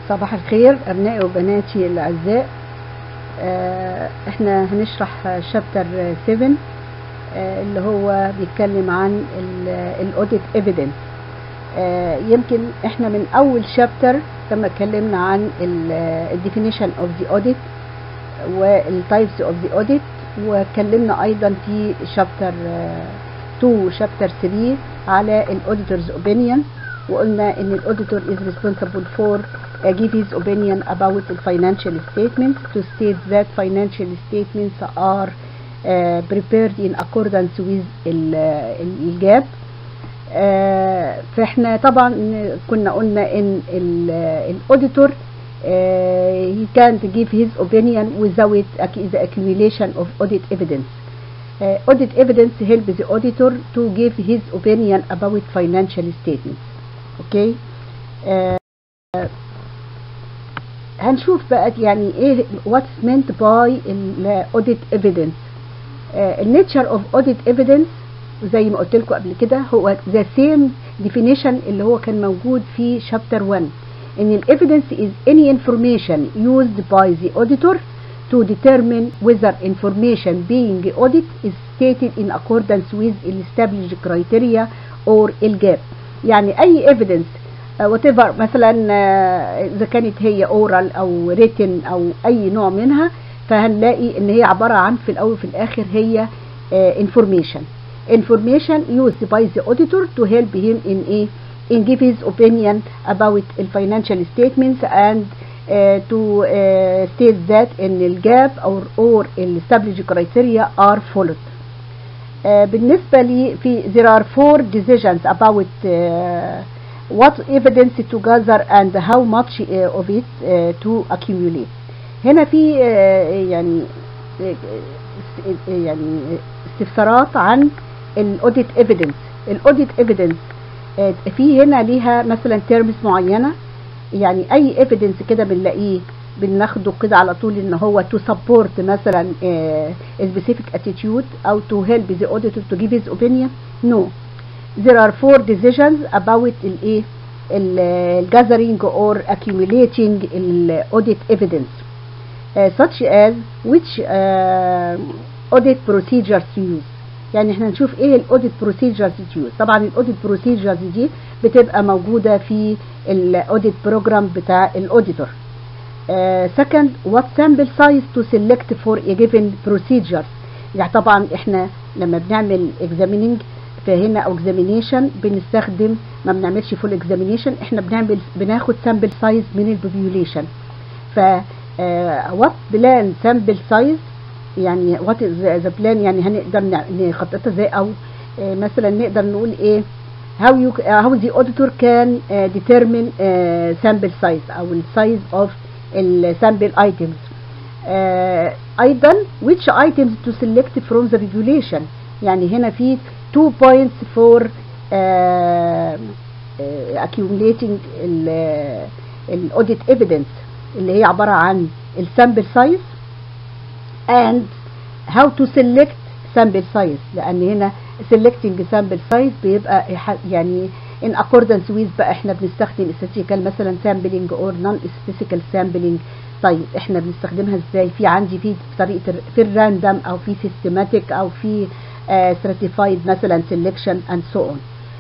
صباح الخير أبنائي وبناتي الأعزاء آه، احنا هنشرح شابتر 7 آه، اللي هو بيتكلم عن الاوديت ايفيدنس يمكن احنا من اول شابتر لما اتكلمنا عن الديفينيشن اوف ذا اوديت والتايبس اوف ذا اوديت واتكلمنا ايضا في شابتر 2 شابتر 3 على الاوديتورز اوبينيون وقلنا ان الاوديتور is responsible for uh, give his opinion about the financial statements to state that financial statements are uh, prepared in accordance with الجاب uh, فاحنا طبعا كنا قلنا ان الاوديتور he can't give his opinion without the accumulation of audit evidence uh, audit evidence helps the auditor to give his opinion about financial statements اوكي آه هنشوف بقى يعني ايه what's meant by الاوديت ايفيدنس النيتشر اوف اوديت ايفيدنس زي ما قلت لكم قبل كده هو ذا سيم ديفينيشن اللي هو كان موجود في شابتر 1 ان الايفيدنس is any information used by the auditor to determine whether information being audited is stated in accordance with established criteria or الجاب يعني اي ايفيدنس وات ايفر مثلا اذا كانت هي اورال او ريتن او اي نوع منها فهنلاقي ان هي عباره عن في الاول وفي الاخر هي انفورميشن information used by the auditor to help him in a in give his opinion about the financial statements and uh, to uh, state that in the gap or or established criteria are followed Uh, بالنسبة لي في there are four decisions about uh, what evidence to gather and how much uh, of it to accumulate هنا في يعني يعني استفسارات عن الاوديت ايفيدنس الاوديت ايفيدنس في هنا ليها مثلا تيرمز معينه يعني اي ايفيدنس كده بنلاقيه بناخده كده على طول ان هو to support مثلا uh, a specific attitude او to help the auditor to give his opinion no there are four decisions about الايه gathering or accumulating audit evidence uh, such as which uh, audit procedures to use يعني احنا نشوف ايه الاوديت بروسيجرز يوز طبعا الاوديت بروسيجرز دي بتبقى موجوده في الاوديت بروجرام بتاع الاوديتور Uh, second what sample size to select for a given procedure يعني طبعا احنا لما بنعمل examining فهنا او examination بنستخدم ما بنعملش full examination احنا بنعمل بناخد sample size من البوبيوليشن ف uh, what plan sample size يعني what is the plan يعني هنقدر نخططها ازاي او uh, مثلا نقدر نقول ايه how you uh, how the auditor can uh, determine uh, sample size او size of السامبل ايتمز ايضا which items to select from the regulation يعني هنا في 2 points for uh, uh, accumulating الاوديت evidence اللي هي عباره عن السامبل سايز and how to select sample size لان هنا selecting sample size بيبقى يعني in accordance with بقى احنا بنستخدم statistical مثلا sampling or non statistical sampling طيب احنا بنستخدمها ازاي في عندي في طريقه في الراندوم او في systematic او في uh, stratified مثلا selection and so on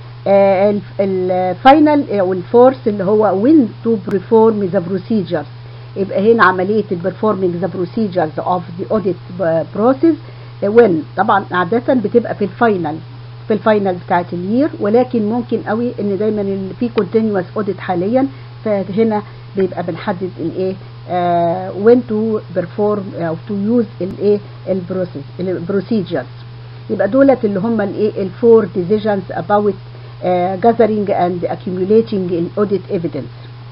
الفاينل او الفورس اللي هو when to perform the procedures يبقى هنا عمليه performing the procedures of the audit process when طبعا عاده بتبقى في الفاينل في الفاينل بتاعت الير ولكن ممكن قوي ان دايما اللي في كونتينوس اوديت حاليا فهنا بيبقى بنحدد الايه وين تو بيرفورم او تو يوز الايه البروسيس البروسيجرز يبقى دولت اللي هم الايه الفور ديسيجنز اباوت gathering and accumulating الاوديت ايفيدنس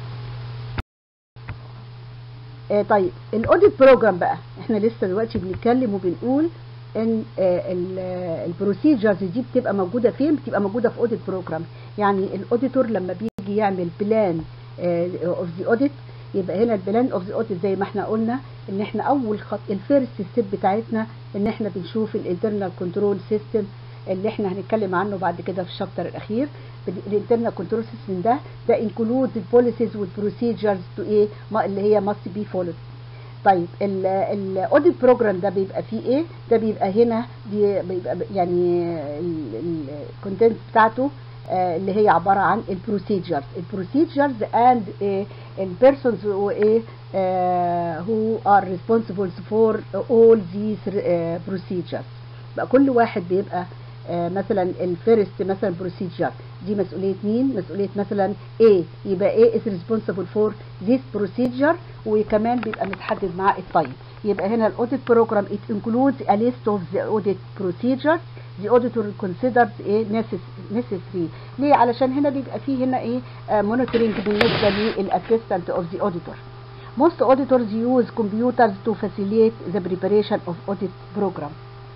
طيب الاوديت بروجرام بقى احنا لسه دلوقتي بنتكلم وبنقول ان البروسيجرز دي بتبقى موجوده فين بتبقى موجوده في اوديت بروجرام يعني الاوديتور لما بيجي يعمل بلان اوف ذا اوديت يبقى هنا البلان اوف ذا اوديت زي ما احنا قلنا ان احنا اول خط الفيرست ستيب بتاعتنا ان احنا بنشوف الانترنال كنترول سيستم اللي احنا هنتكلم عنه بعد كده في الشابتر الاخير الانترنال كنترول سيستم ده ده انكلود البوليسيز والبروسيجرز تو ايه ما اللي هي ماست بي فولود طيب الاوديت بروجرام ده بيبقى فيه ايه ده بيبقى هنا دي بيبقى يعني الكونتنت بتاعته آه اللي هي عباره عن البروسيجرز البروسيجرز اند البيرسونز ايه who are responsible for all these uh, procedures بقى كل واحد بيبقى آه مثلا الفيرست مثلا بروسيجر دي مسؤوليه مين مسؤوليه مثلا A يبقى A is responsible for this procedure وكمان بيبقى متحدد معاه التايم يبقى هنا الاوديت بروجرام it includes a list of the audit procedures the auditor considers ايه necessary ليه علشان هنا بيبقى فيه هنا ايه monitoring بالنسبه للاسيستنت of the auditor most auditors use computers to facilitate the preparation of audit program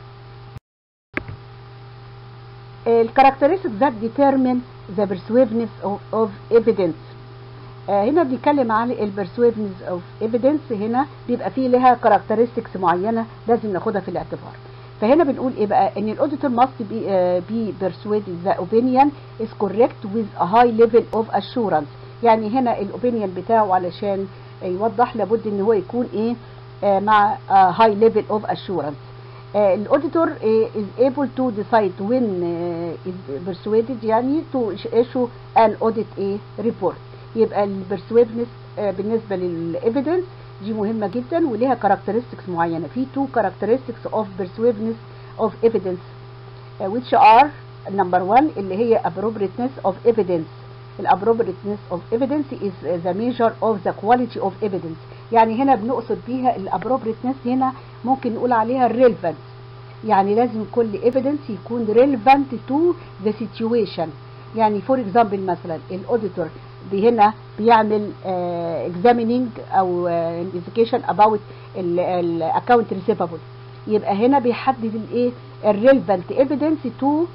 الكاركترستكس that determine the persuasiveness of, of evidence آه هنا بنتكلم عن البرسويفنس اوف ايفيدنس هنا بيبقى فيه لها كاركترستكس معينه لازم ناخدها في الاعتبار فهنا بنقول ايه بقى ان الاوديتور must be uh, be persuaded the opinion is correct with a high level of assurance يعني هنا الاوبينيون بتاعه علشان يوضح لابد ان هو يكون ايه آه مع uh, high level of assurance الاوديتور uh, is able to decide when uh, is persuaded يعني to issue an audit a report يبقى البرسويفنس uh, بالنسبه للايفيدنس دي مهمه جدا وليها كاركترستكس معينه في تو كاركترستكس اوف persuasiveness of evidence uh, which are number one اللي هي appropriateness of evidence الappropriateness of evidence is the measure of the quality of evidence يعني هنا بنقصد بيها الappropriateness هنا ممكن نقول عليها relevance يعني لازم كل evidence يكون relevant to the situation يعني for example مثلا الاوديتور هنا بيعمل uh, examining او uh, investigation about الاكونت receivable يبقى هنا بيحدد الايه الريليفنت ايفيدنس تو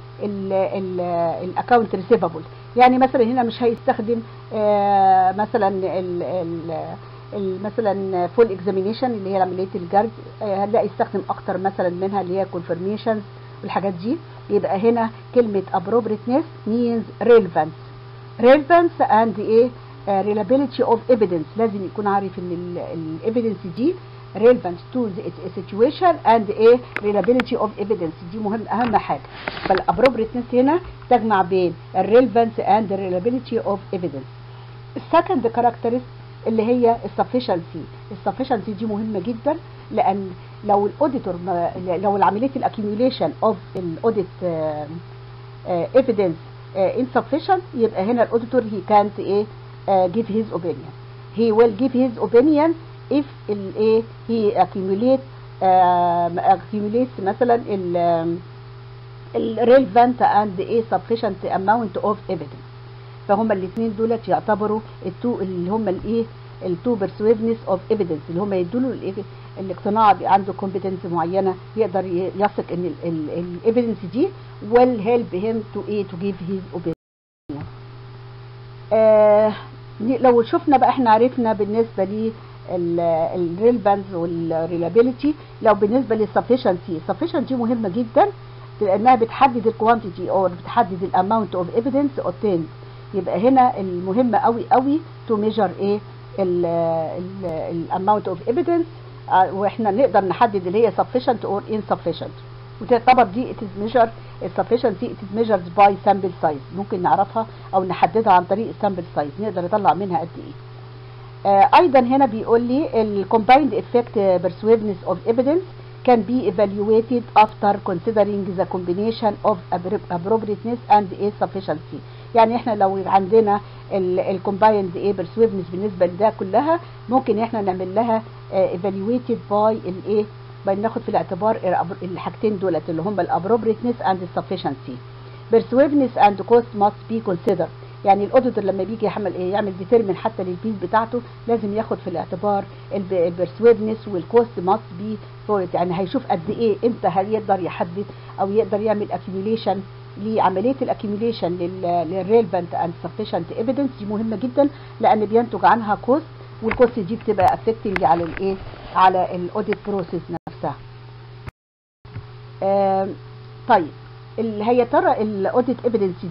الاكونت ريسيفبل يعني مثلا هنا مش هيستخدم آه مثلا ال ال مثلا فول اكزامينيشن اللي هي عمليه الجرد آه هنلاقي يستخدم اكتر مثلا منها اللي هي كونفirmations والحاجات دي يبقى هنا كلمه appropriateness means relevance relevance and ايه uh, reliability of evidence لازم يكون عارف ان الايفيدنس دي relevant to the situation and a reliability of evidence دي مهم اهم حاجه فالappropriateness هنا تجمع بين relevance and reliability of evidence السكند characteristic اللي هي السفشنسي السفشنسي دي مهمه جدا لان لو الاوديتور لو العمليه الاكيوميوليشن اوف الاوديت ايفيدنس insufficient يبقى هنا الاوديتور he can't ايه uh, give his opinion he will give his opinion if الايه he accumulate uh, accumulates مثلا ال relevant and a sufficient amount of evidence فهم الاثنين دولت يعتبروا التو اللي هم الايه التو persuasiveness of evidence اللي هم يدوا له الاقتناع عنده competence معينه يقدر يثق ان الايفيدنس دي will help him to ايه to give his opinion آه لو شفنا بقى احنا عرفنا بالنسبه لي الريلبانز والريلابيليتي لو بالنسبه للسفشنسي السفشنسي مهمه جدا لانها بتحدد الكوانتيتي او بتحدد الاماونت اوف ايفيدنس obtained يبقى هنا المهم قوي قوي تو ميجر ايه الاماونت اوف ايفيدنس واحنا نقدر نحدد اللي هي sufficient or insufficient وتعتبر دي it is measured sufficiency it is measured by sample size ممكن نعرفها او نحددها عن طريق السامبل سايز نقدر نطلع منها قد ايه آه ايضا هنا بيقول لي ال combined effect persuasiveness of evidence can be evaluated after considering the combination of appropriateness and a sufficiency يعني احنا لو عندنا ال combined a persuasiveness بالنسبه لده كلها ممكن احنا نعمل لها uh, evaluated by الايه بناخد في الاعتبار الحاجتين دولت اللي هم الappropriateness and sufficiency persuasiveness and cost must be considered يعني الاوديتور لما بيجي يعمل ايه يعمل ديترمين حتى للبيس بتاعته لازم ياخد في الاعتبار البرسويفنس والكوست ماست بي فورت يعني هيشوف قد ايه امتى هيقدر يحدد او يقدر يعمل اكيوميليشن لعمليه الاكيوميليشن للريلفنت اند سفيشنت ايفيدنس دي مهمه جدا لان بينتج عنها كوست والكوست دي بتبقى افكتنج على الايه على الاوديت بروسيس نفسها آه طيب هي ترى الاوديت ايفيدنس دي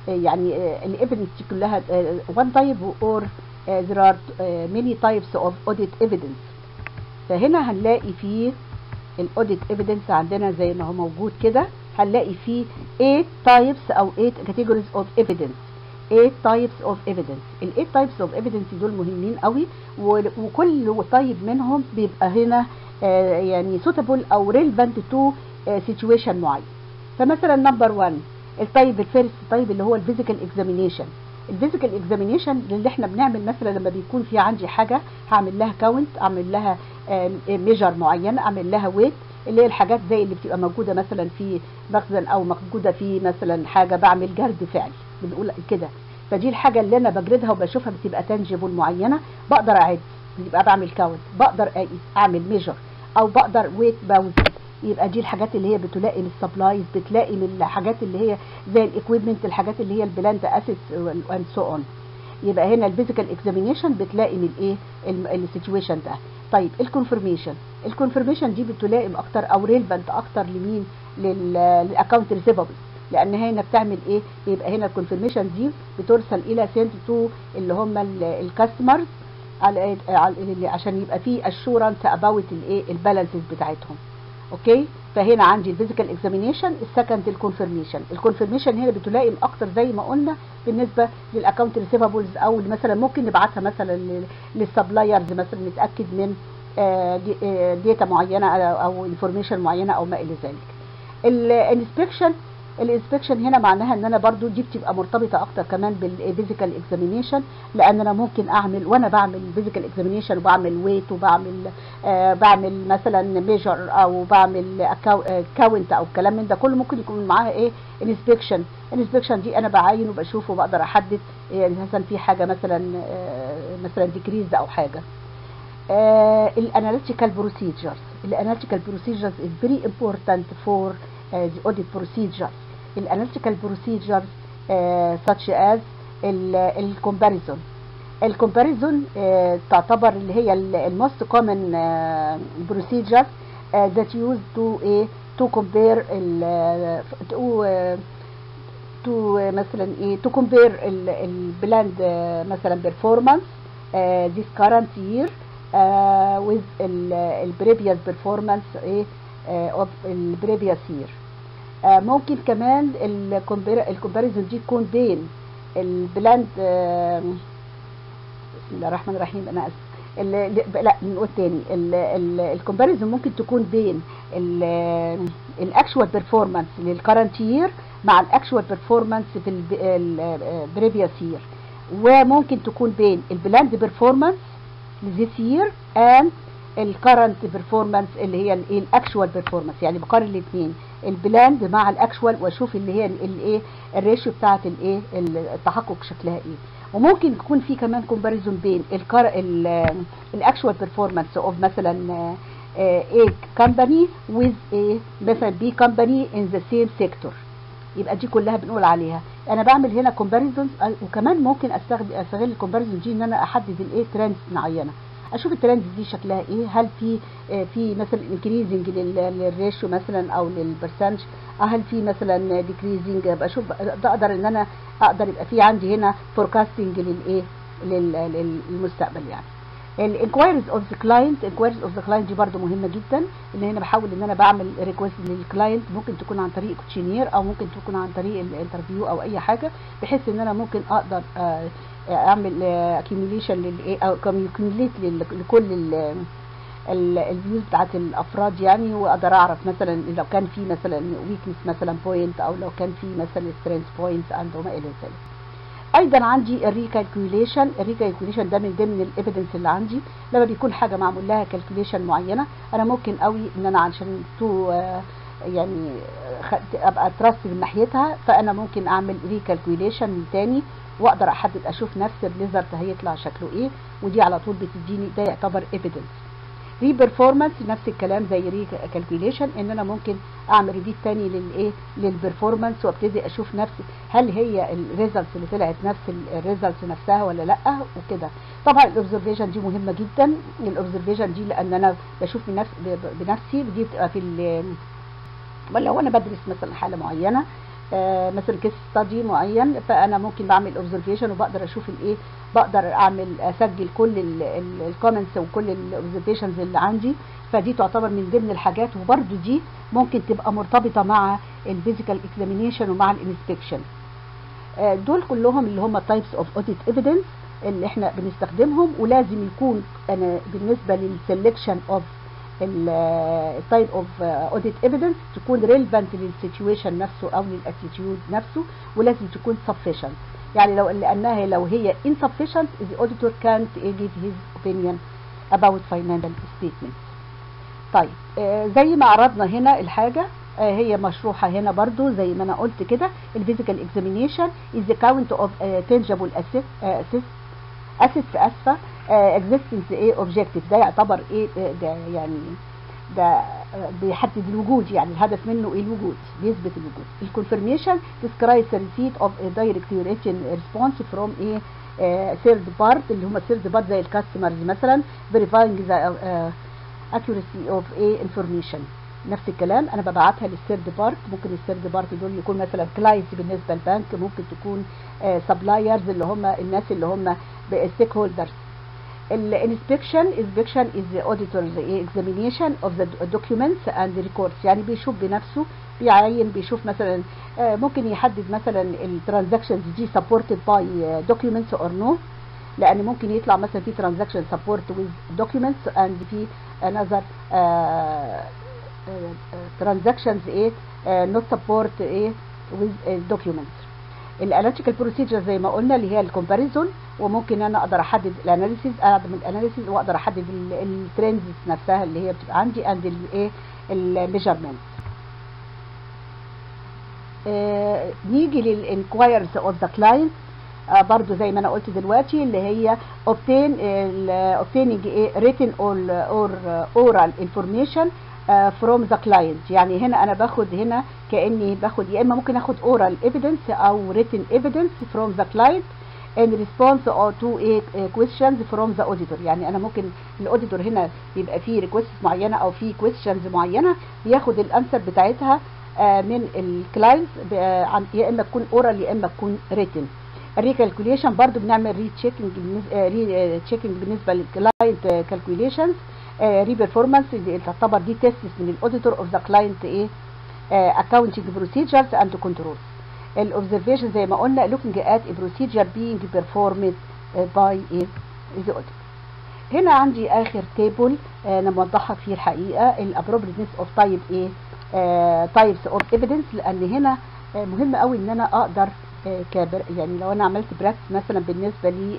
يعني الايفيدنس دي كلها one type or there are many types of audit evidence فهنا هنلاقي فيه الاوديت ايفيدنس عندنا زي ما هو موجود كده هنلاقي فيه 8 types او 8 categories of evidence 8 types of evidence ال 8 types of evidence دول مهمين قوي وكل طيب منهم بيبقى هنا آه يعني suitable او relevant to آه situation معين فمثلا نمبر 1 الطيب الفيرست طيب اللي هو الفيزيكال اكزامينيشن الفيزيكال اكزامينيشن اللي احنا بنعمل مثلا لما بيكون في عندي حاجه هعمل لها كاونت اعمل لها ميجر معينه اعمل لها ويت اللي هي الحاجات زي اللي بتبقى موجوده مثلا في مخزن او موجوده في مثلا حاجه بعمل جرد فعلي بنقول كده فدي الحاجه اللي انا بجردها وبشوفها بتبقى تنجبل معينه بقدر اعد يبقى بعمل كاونت بقدر اقيس اعمل ميجر او بقدر ويت باوزن يبقى دي الحاجات اللي هي بتلائم السبلايز بتلائم الحاجات اللي هي زي الاكويبمنت الحاجات اللي هي البلاند اسيتس اند سو اون يبقى هنا الفيزيكال اكزامينيشن بتلائم الايه السيتويشن ده طيب الكونفرميشن الكونفرميشن دي بتلائم اكتر او ريلفنت اكتر لمين للاكونت ريسيفبل لان هنا بتعمل ايه بيبقى هنا الكونفرميشن دي بترسل الى سنت تو اللي هم الكاستمرز عشان يبقى في اشورنس اباوت الايه البالانسز بتاعتهم اوكي فهنا عندي الفيزيكال اكزامينيشن السكند الكونفرميشن الكونفرميشن هنا بتلائم اكتر زي ما قلنا بالنسبه للاكونت ريسيفبلز او مثلا ممكن نبعتها مثلا للسبلايرز مثلا نتاكد من ديتا معينه او انفورميشن معينه او ما الى ذلك الانسبكشن الانسبكشن هنا معناها ان انا برضو دي بتبقى مرتبطه اكتر كمان بالفيزيكال اكزامينيشن لان انا ممكن اعمل وانا بعمل فيزيكال اكزامينيشن وبعمل ويت وبعمل آه بعمل مثلا ميجر او بعمل كاونت او الكلام من ده كله ممكن يكون معاها ايه انسبكشن الانسبكشن دي انا بعاين وبشوف وبقدر احدد يعني مثلا في حاجه مثلا آه مثلا ديكريز او حاجه الاناليتيكال بروسيجرز الاناليتيكال بروسيجرز از فيري امبورتانت فور the audit procedures الاناليتيكال procedures uh, such as الكومباريزون الكومباريزون تعتبر اللي هي الموست كومن procedure uh, that used to uh, to compare ال to uh, to uh, مثلا ايه to compare البلاند uh, مثلا performance uh, this current year uh, with ال previous performance ايه uh, of ال previous year آه ممكن كمان الكومباريزون دي تكون بين البلاند آه بسم الله الرحمن الرحيم انا اسف لا نقول تاني الكومباريزون ممكن تكون بين الاكشوال بيرفورمانس للكرنت يير مع الاكشوال بيرفورمانس في البريفيوس يير وممكن تكون بين البلاند بيرفورمانس لذيس يير اند الكرنت بيرفورمانس اللي هي الاكشوال بيرفورمانس يعني بقارن الاثنين البلاند مع الاكشوال واشوف اللي هي الايه الريشيو بتاعه الايه التحقق شكلها ايه وممكن يكون في كمان كومباريزون بين الكار الاكشوال بيرفورمانس اوف مثلا A company with a مثلا B company in the same sector يبقى دي كلها بنقول عليها انا بعمل هنا كومباريزون وكمان ممكن استخدم استغل الكومباريزون دي ان انا احدد الايه ترندز معينه اشوف الترند دي شكلها ايه هل في في مثلا انكريزنج للريشيو مثلا او للبرسنج هل في مثلا ديكريزنج بشوف اقدر ان انا اقدر يبقى في عندي هنا فوركاستنج للايه للمستقبل يعني الانكوايريز اوف ذا كلاينت انكوايريز اوف ذا كلاينت دي برده مهمه جدا ان هنا بحاول ان انا بعمل ريكوست للكلاينت ممكن تكون عن طريق كوتشينير او ممكن تكون عن طريق الانترفيو او اي حاجه بحيث ان انا ممكن اقدر اعمل اكيوميليشن للايه او كوميوليت لكل الفيوز بتاعت الافراد يعني واقدر اعرف مثلا لو كان في مثلا ويكنس مثلا بوينت او لو كان في مثلا سترينث بوينت عنده ما الى ذلك ايضا عندي الريكالكوليشن الريكالكوليشن ده من ضمن الايفيدنس اللي عندي لما بيكون حاجه معمول لها كالكوليشن معينه انا ممكن قوي ان انا عشان تو يعني ابقى تراست من ناحيتها فانا ممكن اعمل ريكالكوليشن تاني واقدر احدد اشوف نفس الريزلت هيطلع شكله ايه ودي على طول بتديني ده يعتبر ايفيدنس ري بيرفورمانس نفس الكلام زي ري كالكوليشن ان انا ممكن اعمل ريبيت تاني للايه للبرفورمانس وابتدي اشوف نفس هل هي الريزلتس اللي طلعت نفس الريزلتس نفسها ولا لا وكده طبعا الاوبزرفيشن دي مهمه جدا الاوبزرفيشن دي لان انا بشوف بنفس بنفسي دي بتبقى في ولا لو انا بدرس مثلا حاله معينه آه مثلا كيس ستادي معين فانا ممكن بعمل اوبزرفيشن وبقدر اشوف الايه بقدر اعمل اسجل كل الكومنتس وكل الاوبزرفيشنز اللي عندي فدي تعتبر من ضمن الحاجات وبرده دي ممكن تبقى مرتبطه مع الفيزيكال اكزامينيشن ومع الانسبكشن آه دول كلهم اللي هم تايبس اوف اوديت ايفيدنس اللي احنا بنستخدمهم ولازم يكون انا بالنسبه للسلكشن اوف التايب اوف اوديت ايفيدنس تكون ريليفانت للسيتويشن نفسه او للاتيتيود نفسه ولازم تكون sufficient يعني لو لانها لو هي insufficient the auditor can't give his opinion about financial statements طيب آه زي ما عرضنا هنا الحاجه آه هي مشروحة هنا برضو زي ما انا قلت كده الفيزيكال اكزامينيشن is the count of uh, tangible assets uh, assets اسفه existence ايه objective ده يعتبر ايه ده يعني ده بيحدد الوجود يعني الهدف منه ايه الوجود بيثبت الوجود الكونفirmation describes the receipt of a direct written response from a third part اللي هم third part زي الكاستمرز مثلا verifying the uh, accuracy of a information نفس الكلام انا ببعتها للثيرد بارت ممكن الثيرد بارت دول يكون مثلا كلاينتس بالنسبه للبنك ممكن تكون سبلايرز اللي هم الناس اللي هم ستيك هولدرز الانسبكشن inspection is the auditor's examination of the documents and records يعني بيشوف بنفسه بيعين بيشوف مثلا ممكن يحدد مثلا الترانزاكشنز دي supported by documents or no لان ممكن يطلع مثلا في transaction support with documents and في another uh, transactions ايه not support ايه with documents الاناليتيكال بروسيجر زي ما قلنا اللي هي الكومباريزون وممكن انا اقدر احدد الاناليسيز اعمل الاناليسيز واقدر احدد الترندز نفسها اللي هي بتبقى عندي اند الايه الميجرمنت نيجي للانكوايرز اوف ذا كلاينت برضو زي ما انا قلت دلوقتي اللي هي obtain obtaining written or, or oral information فروم ذا كلاينت يعني هنا انا باخد هنا كاني باخد يا اما ممكن اخد اورال ايفيدنس او written ايفيدنس فروم ذا كلاينت in response to a questions from the auditor يعني انا ممكن الاوديتور هنا بيبقى فيه ريكوست معينه او فيه questions معينه بياخد الانسر بتاعتها من الكلاينت يا اما تكون اورال يا اما تكون written الريكالكوليشن برضو بنعمل ري تشيكنج ري تشيكنج بالنسبه للكلاينت كالكوليشنز ري بيرفورمانس اللي تعتبر دي تيست من الاوديتور اوف ذا كلاينت ايه اكاونتنج بروسيجرز اند كنترولز الاوبزرفيشن زي ما قلنا looking at a procedure being performed by a the auditor هنا عندي اخر تيبل انا موضحها فيه الحقيقه الابروبريتنس اوف تايب ايه تايبس اوف ايفيدنس لان هنا مهم قوي ان انا اقدر كبر يعني لو انا عملت براكتس مثلا بالنسبه لي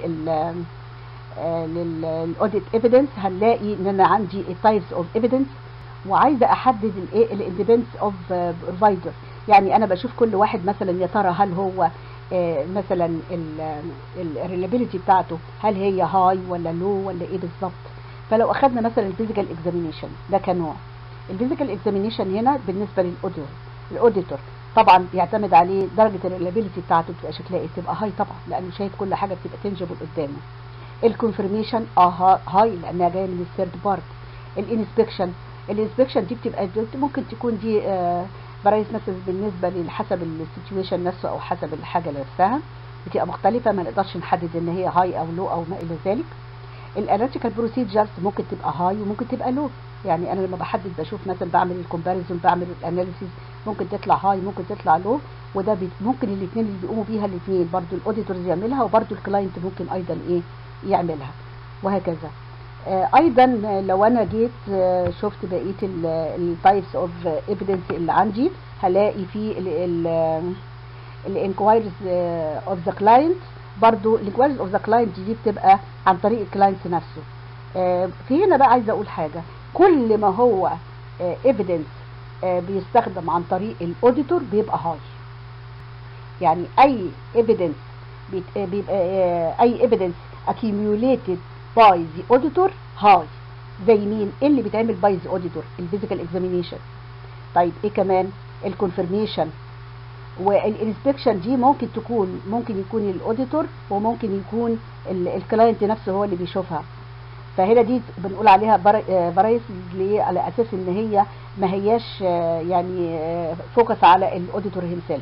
للاوديت ايفيدنس هنلاقي ان انا عندي التايبس اوف ايفيدنس وعايزه احدد الايه الاندبندنس اوف بروفايدر يعني انا بشوف كل واحد مثلا يا ترى هل هو آه مثلا الريلابيلتي بتاعته هل هي هاي ولا لو ولا ايه بالظبط فلو اخذنا مثلا الفيزيكال اكزامينيشن ده كنوع الفيزيكال اكزامينيشن هنا بالنسبه للاوديتور الاوديتور طبعا بيعتمد عليه درجه الريلابيلتي بتاعته بتبقى شكلها ايه تبقى هاي طبعا لانه شايف كل حاجه بتبقى تنجبل قدامه الكونفirmation اه هاي لانها جايه من الثيرد بارت الانسبكشن الانسبكشن دي بتبقى ممكن تكون دي آه برايس مثلا بالنسبه لحسب السيتويشن نفسه او حسب الحاجه نفسها بتبقى مختلفه ما نقدرش نحدد ان هي هاي او لو او ما الى ذلك الاناليتيكال بروسيجرز ممكن تبقى هاي وممكن تبقى لو يعني انا لما بحدد بشوف مثلا بعمل الكومباريزون بعمل الاناليسيز ممكن تطلع هاي ممكن تطلع لو وده ممكن الاثنين اللي بيقوموا بيها الاثنين برضو الاوديتورز يعملها وبرضو الكلاينت ممكن ايضا ايه يعملها وهكذا آه ايضا لو انا جيت آه شفت بقيه التايبس اوف ايفيدنس اللي عندي هلاقي في الانكوايرز اوف ذا كلاينت برضو الانكوايرز اوف ذا كلاينت دي بتبقى عن طريق الكلاينت نفسه آه في هنا بقى عايزه اقول حاجه كل ما هو ايفيدنس بيستخدم عن طريق الاوديتور بيبقى هاي يعني اي ايفيدنس بيبقى اي ايفيدنس accumulated by the auditor high زي مين اللي بيتعمل by the auditor الفيزيكال اكزامينيشن طيب ايه كمان الكونفirmation والانسبكشن دي ممكن تكون ممكن يكون الاوديتور وممكن يكون الكلاينت نفسه هو اللي بيشوفها فهنا دي بنقول عليها برايس على اساس ان هي ما هياش يعني فوكس على الاوديتور هيمسيلف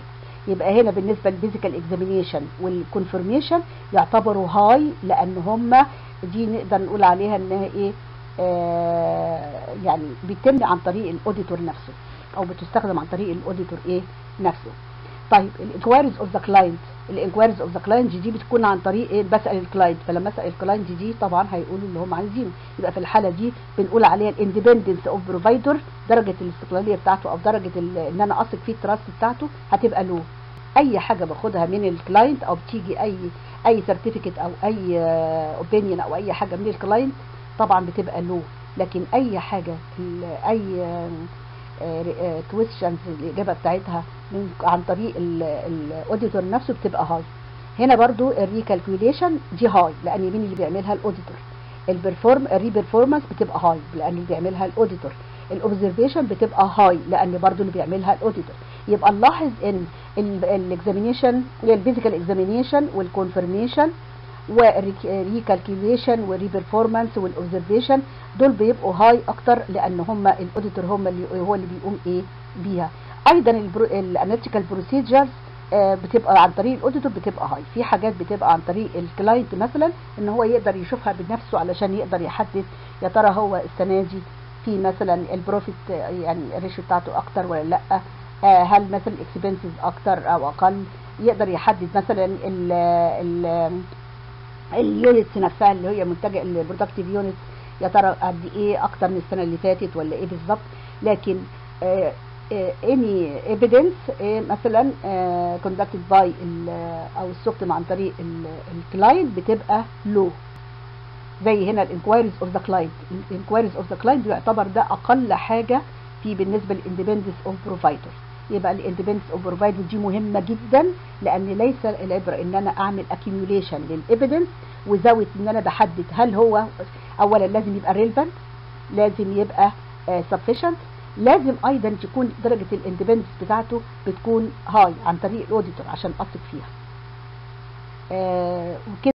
يبقى هنا بالنسبه للفيزيكال اكزامينيشن والكونفirmation يعتبروا هاي لان هم دي نقدر نقول عليها انها ايه آه يعني بيتم عن طريق الاوديتور نفسه او بتستخدم عن طريق الاوديتور ايه نفسه طيب الانكوايريز اوف ذا كلاينت الانكوايريز اوف ذا كلاينت دي بتكون عن طريق ايه بسال الكلاينت فلما اسال الكلاينت دي طبعا هيقولوا اللي هم عايزينه يبقى في الحاله دي بنقول عليها الاندبندنس اوف بروفايدر درجه الاستقلاليه بتاعته او درجه ان انا اثق فيه التراست بتاعته هتبقى له اي حاجه باخدها من الكلاينت او بتيجي اي اي سيرتيفيكت او اي اوبينيون او اي حاجه من الكلاينت طبعا بتبقى له لكن اي حاجه اي كويشنز الاجابه بتاعتها من عن طريق الاوديتور نفسه بتبقى هاي هنا برضو الريكالكوليشن دي هاي لان مين اللي بيعملها الاوديتور البرفورم الري بيرفورمانس بتبقى هاي لان اللي بيعملها الاوديتور الاوبزرفيشن بتبقى هاي لان برضو اللي بيعملها الاوديتور يبقى نلاحظ ان الاكزامينيشن الفيزيكال اكزامينيشن والكونفirmation والريكالكوليشن والريبرفورمانس والاوبزرفيشن دول بيبقوا هاي اكتر لان هم الاوديتور هم اللي هو اللي بيقوم ايه بيها ايضا الاناليتيكال بروسيجرز بتبقى عن طريق الاوديتور بتبقى هاي في حاجات بتبقى عن طريق الكلاينت مثلا ان هو يقدر يشوفها بنفسه علشان يقدر يحدد يا ترى هو السنه دي في مثلا البروفيت يعني الريشيو بتاعته اكتر ولا لا هل مثلا الاكسبنسز اكتر او اقل يقدر يحدد مثلا ال ال اليونتس نفسها اللي هي منتجه البرودكتيف يونتس يا ترى قد ايه اكتر من السنه اللي فاتت ولا ايه بالظبط لكن اني ايفيدنس مثلا كوندكتد باي او السوقت عن طريق الكلاينت بتبقى لو زي هنا الانكوايريز اوف ذا كلاينت الانكوايريز اوف ذا كلاينت بيعتبر ده اقل حاجه في بالنسبه للاندبندنس اوف بروفايدر يبقى الاندبندنس اوف بروفايدر دي مهمه جدا لان ليس العبره ان انا اعمل اكيوميوليشن للايفيدنس وزاويه ان انا بحدد هل هو اولا لازم يبقى ريليفنت لازم يبقى سفيشنت لازم ايضا تكون درجه الاندبندنس بتاعته بتكون هاي عن طريق الاوديتور عشان اثق فيها آه وكده